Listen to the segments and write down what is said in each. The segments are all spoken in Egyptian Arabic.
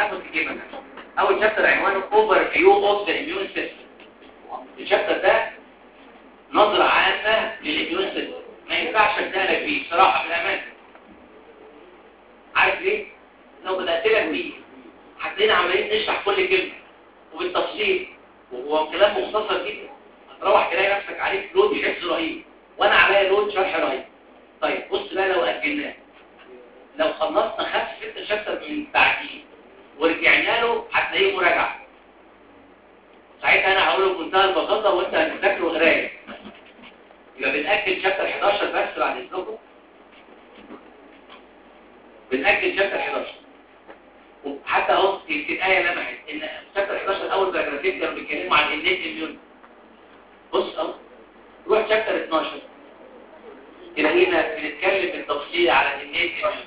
هاخد كتير مثلا اول شابتر عنوانه اوفر فيو اوف ذا اميون سيستم الشابتر ده نظرة عامة للاميون سيستم ما ينفعش ابدا لك بيه بصراحة بالامان عارف ليه؟ لو بدأت لك بيه هتلاقينا عمالين نشرح كل كلمة وبالتفصيل وهو كلام مختصر جدا هتروح تلاقي نفسك عليك لود حفظ رهيب وانا عليا لود شرح رهيب طيب بص بقى لو اجلناه لو خلصنا خمس ست شابتر من بعدين ورجعنا له هتلاقيه مراجعه ساعتها انا هقول له بمنتهى البساطه وانت هتذاكره قرايه يبقى بنأجل شابتر 11 بس بعد اذنكم بنأجل شابتر 11 وحتى اهو في الآية لمحت ان شابتر 11 اول باراجرافين كانوا بيتكلموا عن النت اميون بص اهو روح شابتر 12 تلاقينا بنتكلم بالتفصيل على النت اميون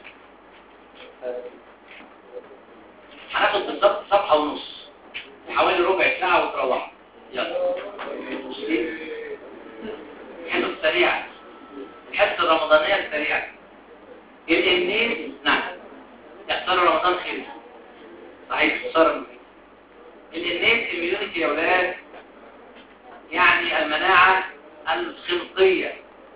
هناخد بالظبط صفحة ونص حوالي ربع ساعة وتروح يلا حصة سريعة الحصة الرمضانية السريعة الإنين نعم يختاروا رمضان خير صحيح خسارة الإنين الميونيتي يا ولاد يعني المناعة الخلقية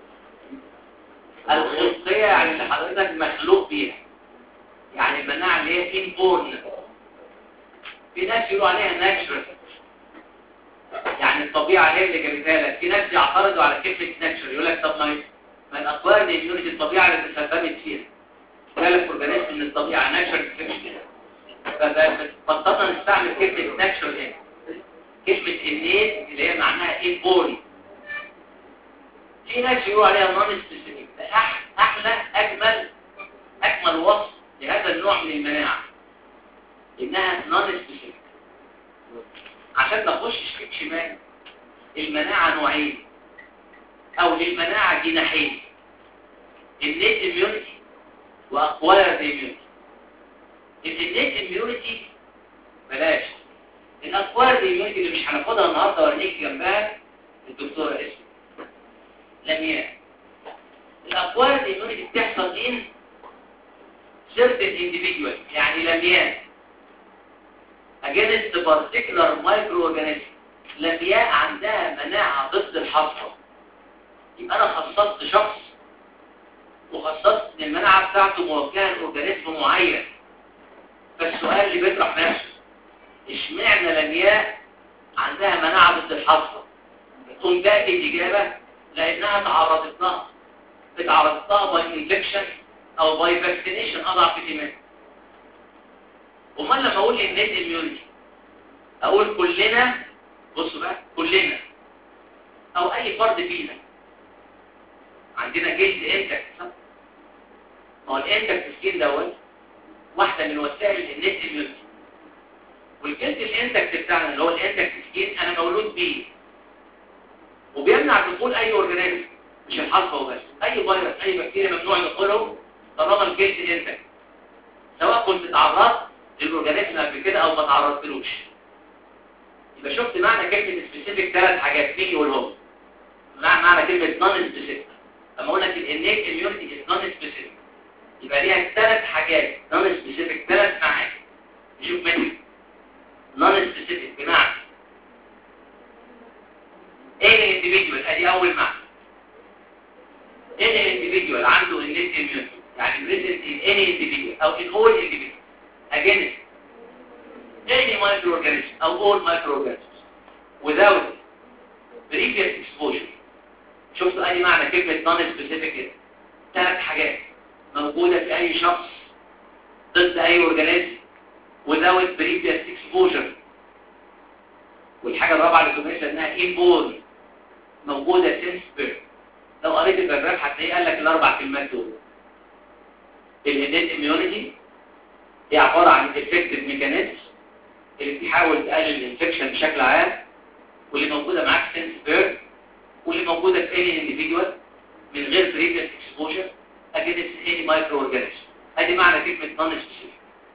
الخلقية يعني اللي حضرتك مخلوق بيها يعني المناعة اللي هي inborn في ناس يقولوا عليها ناتشرال يعني الطبيعة هي اللي جابتها لك في ناس يعترضوا على كلمة ناتشرال يقول لك طب ما ما الأطوار دي اليونت الطبيعة اللي تسببت فيها ثلاث اورجانيزم من الطبيعة ناتشرال مش كده فبطلنا نستعمل كلمة ناتشرال هنا كلمة innate اللي هي معناها inborn في ناس يقولوا عليها نون سبيسيفيك ده احلى اجمل اجمل وصف لهذا النوع من المناعة انها نون سبيسيفيك عشان نخش شمال شمال المناعة نوعين او للمناعة جناحين النيت اميونيتي واقوالر اميونيتي النيت اميونيتي بلاش الاقوالر اميونيتي اللي مش هناخدها النهارده وارنيك جنبها الدكتوره اسمه لمياء الاقوالر اميونيتي بتحصل ان certain individual يعني لمياء against particular microorganism لمياء عندها مناعة ضد الحصوة يبقى أنا خصصت شخص وخصصت ان المناعة بتاعته موجهة لأورجانيزم معين فالسؤال اللي بيطرح نفسه اشمعنى لمياء عندها مناعة ضد الحصوة تقوم تأتي الإجابة لأنها تعرضت لها اتعرضت لها باي انفكشن او باي فاكسينيشن اضعف احتمال امال لما اقول النت اميونيتي اقول كلنا بصوا بقى كلنا او اي فرد فينا عندنا جلد انتك صح ما هو الانتك سكين دوت واحده من وسائل النت اميونيتي والجلد الانتك بتاعنا اللي هو الانتك سكين انا مولود بيه وبيمنع دخول اي اورجانيزم مش الحصبه وبس اي فيروس اي بكتيريا ممنوع دخولهم طالما الجلد انت سواء كنت تعرضت للاورجانيزم قبل كده او ما تعرضتلوش يبقى شفت معنى كلمه سبيسيفيك ثلاث حاجات تيجي والهم معنى كلمه نون سبيسيفيك اما اقول لك الانيك اميونيتي از نون سبيسيفيك يبقى ليها ثلاث حاجات نون سبيسيفيك ثلاث معاني نشوف منها نون سبيسيفيك بمعنى ايه الانديفيدوال ادي اول معنى any individual عنده innate immunity يعني present in any individual أو in all individuals against any microorganism أو all microorganisms without previous exposure شفتوا أي معنى كلمة non-specific كده ثلاث حاجات موجودة في أي شخص ضد أي organism without previous exposure والحاجة الرابعة اللي تميزها إنها inborn موجودة since birth لو قريت البراجراف هتلاقيه قال لك الاربع كلمات دول الانيت اميونيتي هي عباره عن افكتيف ميكانيزم اللي بتحاول تقلل الانفكشن بشكل عام واللي موجوده معاك سينس بيرد واللي موجوده في اي انديفيدوال من غير بريفيس اكسبوجر اجينست اني مايكرو اورجانيزم ادي معنى كلمه نون سبيسيفيك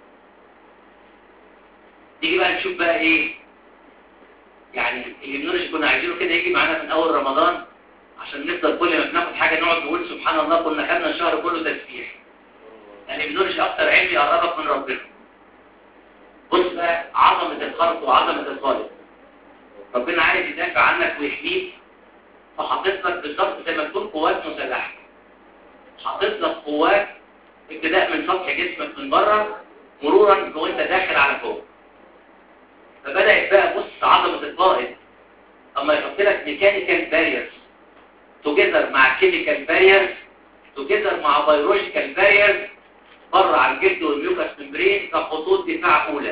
نيجي بقى نشوف بقى ايه يعني الاميونولوجي كنا عايزينه كده يجي معانا من اول رمضان عشان نفضل كل ما بناخد حاجة نقعد نقول سبحان الله كنا خدنا الشهر كله تسبيح الاميونولوجي اكتر علم يقربك من ربنا بقى عظمه الخلق وعظمه الخالق ربنا عايز يدافع عنك ويحميك فحاطط لك بالظبط زي ما تكون قوات مسلحه حاطط لك قوات ابتداء من سطح جسمك من بره مرورا وانت داخل على فوق فبدات بقى بص عظمه القائد اما يحط لك ميكانيكال باريرز توجذر مع كيميكال باريرز توجذر مع بيولوجيكال باريرز بره على الجلد والميوكس ممبرين كخطوط دفاع اولى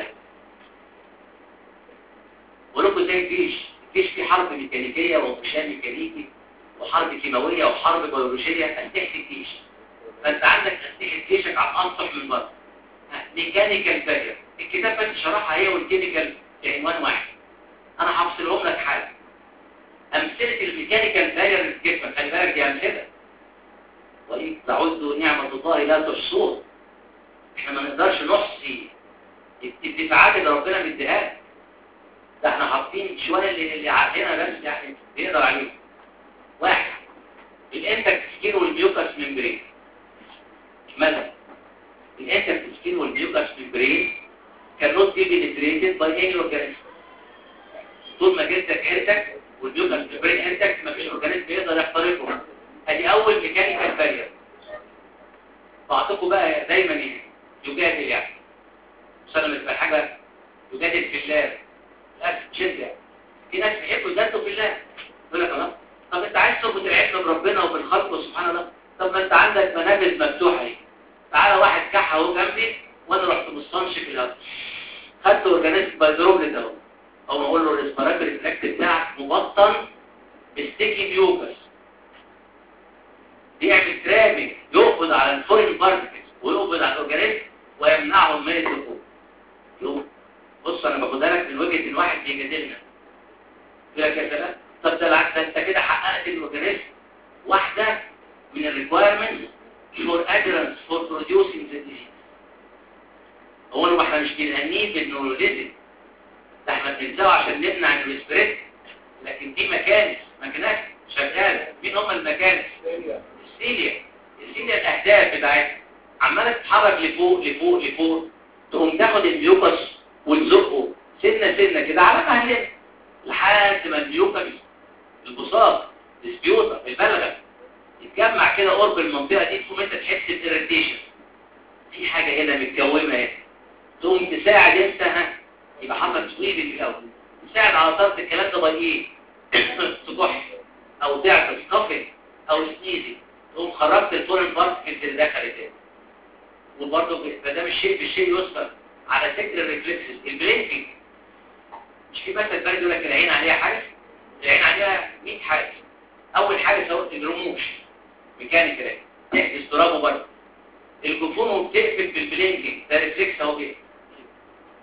ولكم زي الجيش الجيش فيه حرب ميكانيكيه وانقشام ميكانيكي وحرب كيماويه وحرب بيولوجيه اسلحه الجيش فانت عندك اسلحه جيشك على الاسطح من بره ميكانيكال بارير الكتاب بس شرحها هي والكيميكال في عنوان واحد انا هفصلهم لك حاجه امثله الميكانيكال بارير في جسمك خلي بالك دي امثله وإن تعدوا نعمة الله لا تحصوها احنا ما نقدرش نحصي الدفاعات اللي ربنا مديها ده احنا حاطين شويه اللي اللي عارفينها بس يعني بيقدر عليهم واحد الانتك سكين والميوكس ممبرين مثلا الانتك سكين والميوكس ممبرين cannot be penetrated by any organism طول ما جلدك عرتك والميوكس ممبرين عرتك مفيش اورجانيزم يقدر يخترقه ادي اول ميكانيكال بارير بعضكم بقى دايما ايه يجادل يعني مش لما تبقى حاجه يجادل في الله لا شد يعني في ناس بيحبوا يجادلوا في الله يقول لك الله طب انت عايز تربط العلم بربنا وبالخلق سبحان الله طب ما انت عندك منابذ مفتوحه اهي تعالى واحد كح اهو جنبي وانا رحت مستنشق الهواء خدت اورجانيزم بايدروبلت اهو او ما اقول له الريسبيراتوري ريفلكس بتاعك مبطن بستيكي ميوكس بيعمل ترامج يقبض على الفورين بارتكلز ويقبض على الاورجانيزم ويمنعهم من الدخول يقول بص انا باخدها لك من وجهه ان واحد بيجادلنا يقول لك يا سلام طب ده العكس انت كده حققت الاورجانيزم واحده من الريكوايرمنتس فور ادرنس فور بروديوسينج ذا ديزيز هو ما احنا مش بنهنيه بالنوروليزم ده احنا بننزعه عشان نمنع الريسبريت لكن دي مكانس مكانات شغاله مين هم المكانس السيليا السيليا الاهداف بتاعتها عماله تتحرك لفوق لفوق لفوق تقوم تاخد الميوكس وتزقه سنه سنه كده على مهلها لحد ما الميوكس البساط السبيوتا البلغه يتجمع كده قرب المنطقه دي تقوم انت تحس بإيريتيشن في حاجه هنا متكومه اهي تقوم تساعد انت ها يبقى حصل تصويب في الاول تساعد على طرد الكلام ده باي ايه تكح او تعطس كفن او سنيزي تقوم خرجت الفورين بارتكلز اللي دخلت تاني وبرضه ما دام الشيء بالشيء يذكر على ذكر الريفلكسز البلينكينج مش في مثل بلد يقول لك العين عليها حاجه العين عليها 100 حاجه اول حاجه سواء الرموش ميكانيكال تحدث ترابه برضه الجفون وبتقفل بالبلينكينج ده ريفلكس اهو كده